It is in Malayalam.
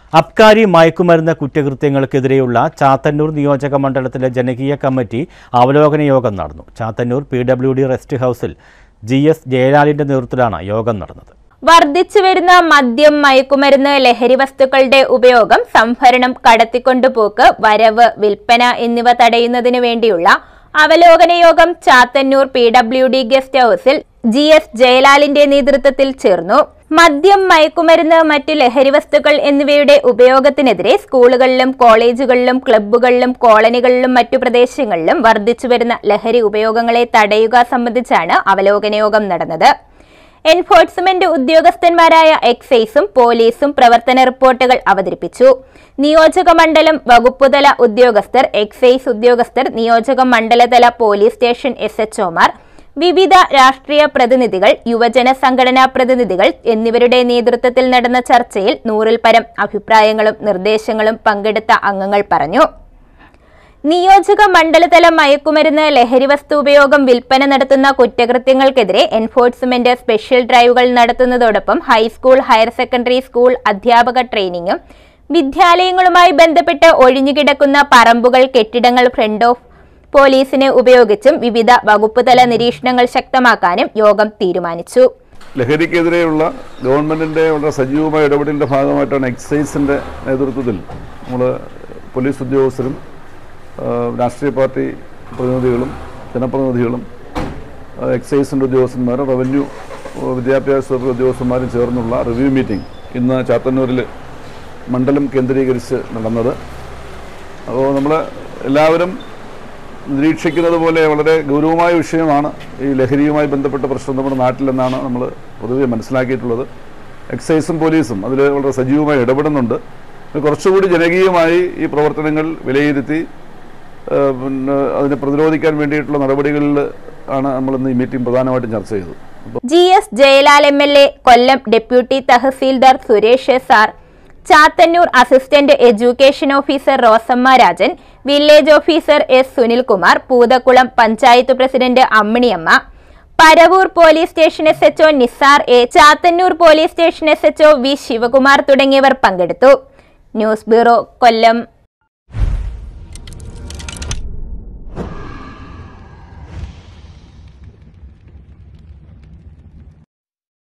അബ്കാരി മയക്കുമരുന്ന് കുറ്റകൃത്യങ്ങൾക്കെതിരെയുള്ള ചാത്തന്നൂർ നിയോജക മണ്ഡലത്തിലെ ജനകീയ കമ്മിറ്റി അവലോകന യോഗം നടന്നു Chathannoor P W D rest ഹൗസിൽ ജി എസ് ജയലാലിന്റെ നേതൃത്വത്തിലാണ് യോഗം നടന്നത് വർദ്ധിച്ചുവരുന്ന മദ്യം മയക്കുമരുന്ന് ലഹരി വസ്തുക്കളുടെ ഉപയോഗം സംഭരണം കടത്തിക്കൊണ്ടുപോക്ക് വരവ് വിൽപ്പന എന്നിവ തടയുന്നതിനു വേണ്ടിയുള്ള അവലോകന യോഗം Chathannoor P W D guest ഹൌസിൽ ജി എസ് ജയലാലിന്റെ നേതൃത്വത്തിൽ ചേർന്നു മദ്യം മയക്കുമരുന്ന് മറ്റ് ലഹരി വസ്തുക്കൾ എന്നിവയുടെ ഉപയോഗത്തിനെതിരെ സ്കൂളുകളിലും കോളേജുകളിലും ക്ലബ്ബുകളിലും കോളനികളിലും മറ്റു പ്രദേശങ്ങളിലും വർദ്ധിച്ചുവരുന്ന ലഹരി ഉപയോഗങ്ങളെ തടയുക സംബന്ധിച്ചാണ് അവലോകന യോഗം നടന്നത് എൻഫോഴ്സ്മെന്റ് ഉദ്യോഗസ്ഥന്മാരായ എക്സൈസും പോലീസും പ്രവർത്തന റിപ്പോർട്ടുകൾ അവതരിപ്പിച്ചു നിയോജക മണ്ഡലം വകുപ്പുതല ഉദ്യോഗസ്ഥർ എക്സൈസ് ഉദ്യോഗസ്ഥർ നിയോജക മണ്ഡലതല പോലീസ് സ്റ്റേഷൻ എസ് എച്ച്ഒമാർ വിവിധ രാഷ്ട്രീയ പ്രതിനിധികൾ യുവജന സംഘടനാ പ്രതിനിധികൾ എന്നിവരുടെ നേതൃത്വത്തിൽ നടന്ന ചർച്ചയിൽ നൂറിൽ പരം അഭിപ്രായങ്ങളും നിർദ്ദേശങ്ങളും പങ്കെടുത്ത അംഗങ്ങൾ പറഞ്ഞു നിയോജക മണ്ഡലതല മയക്കുമരുന്ന് ലഹരി വസ്തു ഉപയോഗം വിൽപ്പന നടത്തുന്ന കുറ്റകൃത്യങ്ങൾക്കെതിരെ എൻഫോഴ്സ്മെന്റ് സ്പെഷ്യൽ ഡ്രൈവുകൾ നടത്തുന്നതോടൊപ്പം ഹൈസ്കൂൾ ഹയർ സെക്കൻഡറി സ്കൂൾ അധ്യാപക ട്രെയിനിങ്ങും വിദ്യാലയങ്ങളുമായി ബന്ധപ്പെട്ട് ഒഴിഞ്ഞുകിടക്കുന്ന പറമ്പുകൾ കെട്ടിടങ്ങൾ ഫ്രണ്ട് ഓഫ് പോലീസിനെ ഉപയോഗിച്ചും വിവിധ വകുപ്പുതല നിരീക്ഷണങ്ങൾ ശക്തമാക്കാനും യോഗം തീരുമാനിച്ചു ലഹരിക്കെതിരെയുള്ള ഗവൺമെൻറ്റിൻ്റെ വളരെ സജീവമായ ഇടപെടലിൻ്റെ ഭാഗമായിട്ടാണ് എക്സൈസിൻ്റെ നേതൃത്വത്തിൽ നമ്മൾ പോലീസ് ഉദ്യോഗസ്ഥരും ആ, രാഷ്ട്രീയ പാർട്ടി പ്രതിനിധികളും ജനപ്രതിനിധികളും ആ, എക്സൈസിൻ്റെ ഉദ്യോഗസ്ഥന്മാരും റവന്യൂ ആ, വിദ്യാഭ്യാസ വകുപ്പ് ഉദ്യോഗസ്ഥന്മാരും ചേർന്നുള്ള റിവ്യൂ മീറ്റിംഗ് ഇന്ന് ചാത്തന്നൂരിൽ മണ്ഡലം കേന്ദ്രീകരിച്ച് നടന്നത് അപ്പോൾ നമ്മൾ എല്ലാവരും നിരീക്ഷിക്കുന്നത് പോലെ വളരെ ഗൗരവമായ വിഷയമാണ് ഈ ലഹരിയുമായി ബന്ധപ്പെട്ട പ്രശ്നം നമ്മുടെ നാട്ടിലെന്നാണ് നമ്മൾ പൊതുവെ മനസ്സിലാക്കിയിട്ടുള്ളത് എക്സൈസും പോലീസും അതിൽ വളരെ സജീവമായി ഇടപെടുന്നുണ്ട് കുറച്ചുകൂടി ജനകീയമായി ഈ പ്രവർത്തനങ്ങൾ വിലയിരുത്തി ആ, പിന്നെ അതിനെ പ്രതിരോധിക്കാൻ വേണ്ടിയിട്ടുള്ള നടപടികളിൽ ആണ് നമ്മൾ ഇന്ന് ഈ മീറ്റിംഗ് പ്രധാനമായിട്ടും ചർച്ച ചെയ്തത് അപ്പോൾ G S Jayalal M L A Kollam deputy tahsildar Suresh S R Chathannoor assistant education officer Rosamma Rajan village officer S Sunilkumar Poothakkulam panchayat president Amminiamma Paravur police station S H O Nisar A Chathannoor police station S H O V Sivakumar തുടങ്ങിയവർ പങ്കെടുത്തു ന്യൂസ് ബ്യൂറോ കൊല്ലം